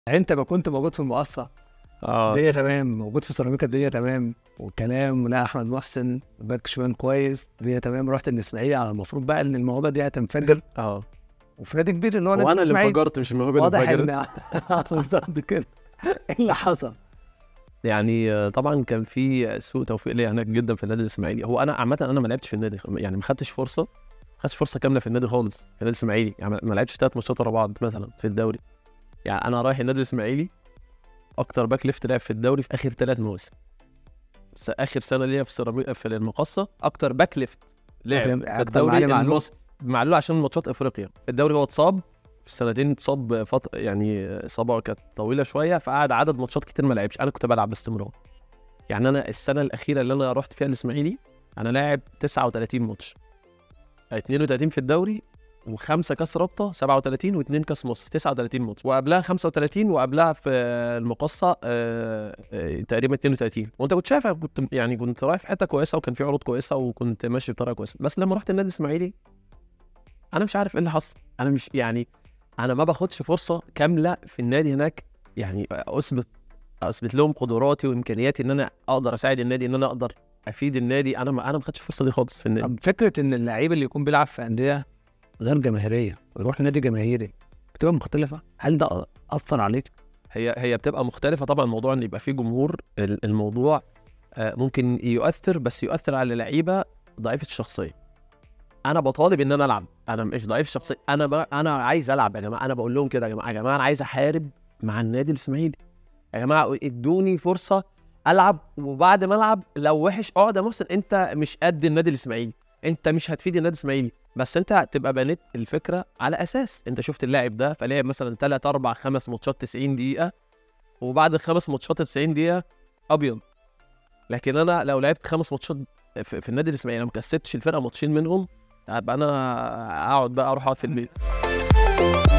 انت ما كنت موجود في المقصه اه الدنيا تمام موجود في سيراميكا الدنيا تمام والكلام لا احمد محسن باك شمال كويس الدنيا تمام رحت الاسماعيلي على المفروض بقى ان الموهبه دي هتنفجر اه وفي نادي كبير اللي هو نادي وانا اللي الإسماعيلي. انفجرت مش الموهبه اللي واضح انفجرت ان بالظبط كده ايه اللي حصل؟ يعني آه، طبعا كان في سوء توفيق ليا هناك جدا في النادي الاسماعيلي هو انا عامه انا ما لعبتش في النادي يعني ما خدتش فرصه ما خدتش فرصه كامله في النادي خالص في النادي الاسماعيلي يعني ما لعبتش ثلاث ماتشات ورا بعض مثلا في الدوري يعني انا رايح النادي الاسماعيلي اكتر باك ليفت لعب في الدوري في اخر ثلاث مواسم س- اخر سنه ليا في سيراميكا في المقصه اكتر باك ليفت لعب أكتر- في أكتر الدوري معلم معلول. المصري معلول عشان ماتشات افريقيا الدوري هو اتصاب في السنتين اتصاب فتره يعني اصابه كانت طويله شويه فقعد عدد ماتشات كتير ما لعبش انا كنت بلعب باستمرار يعني انا السنه الاخيره اللي انا رحت فيها الاسماعيلي انا لاعب 39 ماتش 32 في الدوري وخمسه كاس رابطه 37 واثنين كاس مصر 39 ماتش وقبلها 35 وقبلها في المقصه آه، آه، تقريبا 32 وانت كنت شايف أنا كنت يعني كنت رايح في حته كويسه وكان في عروض كويسه وكنت ماشي بطريقه كويسه بس لما رحت النادي الاسماعيلي انا مش عارف ايه اللي حصل انا مش يعني انا ما باخدش فرصه كامله في النادي هناك يعني اثبت اثبت لهم قدراتي وامكانياتي ان انا اقدر اساعد النادي ان انا اقدر افيد النادي انا ما انا ما خدتش الفرصه دي خالص في النادي طب فكره ان اللعيب اللي يكون بيلعب في انديه غير جماهيريه ويروح لنادي جماهيري بتبقى مختلفه هل ده اثر عليك؟ هي هي بتبقى مختلفه طبعا موضوع ان يبقى فيه جمهور ال- الموضوع آه، ممكن يؤثر بس يؤثر على لعيبه ضعيفه الشخصيه انا بطالب ان انا العب انا مش ضعيف الشخصيه انا ب... انا عايز العب يا جماعه انا بقول لهم كده يا جماعه يا جماعه انا عايز احارب مع النادي الاسماعيلي يا جماعه ادوني فرصه العب وبعد ما العب لو وحش اقعد يا محسن انت مش قد النادي الاسماعيلي انت مش هتفيد النادي الاسماعيلي بس انت هتبقى بنيت الفكره على اساس انت شفت اللاعب ده فلعب مثلا 3 4 5 ماتشات 90 دقيقه وبعد الخمس ماتشات 90 دقيقه ابيض لكن انا لو لعبت خمس ماتشات في, في النادي الاسماعيلي ما كسبتش الفرقه ماتشين منهم ابقى انا اقعد بقى اروح اقعد في البيت